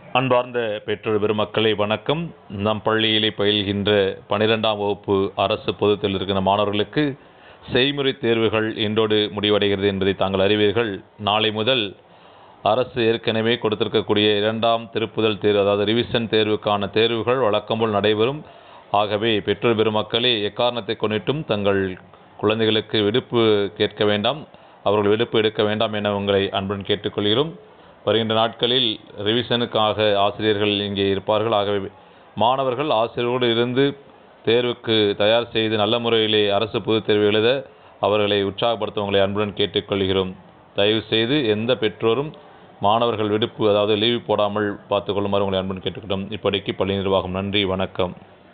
அன்பார்ந்த பெற்றோர் பெருமக்களே வணக்கம் நம் பள்ளியிலே பயில்கின்ற பனிரெண்டாம் வகுப்பு அரசு பொதுத்தில் இருக்கிற மாணவர்களுக்கு செய்முறை தேர்வுகள் இன்றோடு முடிவடைகிறது என்பதை தாங்கள் அறிவீர்கள் நாளை முதல் அரசு ஏற்கனவே கொடுத்திருக்கக்கூடிய இரண்டாம் திருப்புதல் தேர்வு அதாவது ரிவிஷன் தேர்வுக்கான தேர்வுகள் வழக்கம்போல் நடைபெறும் ஆகவே பெற்றோர் பெருமக்களே எக்காரணத்தை கொண்டிட்டும் தங்கள் குழந்தைகளுக்கு விடுப்பு கேட்க வேண்டாம் அவர்கள் விடுப்பு எடுக்க வேண்டாம் என உங்களை அன்புடன் கேட்டுக்கொள்கிறோம் வருகின்ற நாட்களில் ரிவிஷனுக்காக ஆசிரியர்கள் இங்கே இருப்பார்கள் ஆகவே மாணவர்கள் ஆசிரியரோடு இருந்து தேர்வுக்கு தயார் செய்து நல்ல முறையிலே அரசு பொதுத் தேர்வு எழுத அவர்களை உற்சாகப்படுத்த உங்களை அன்புடன் கேட்டுக்கொள்கிறோம் தயவு செய்து எந்த பெற்றோரும் மாணவர்கள் விடுப்பு அதாவது லீவு போடாமல் பார்த்துக்கொள்ளுமாறு உங்களை அன்புடன் கேட்டுக்கிட்டோம் இப்படிக்கு பள்ளி நிர்வாகம் நன்றி வணக்கம்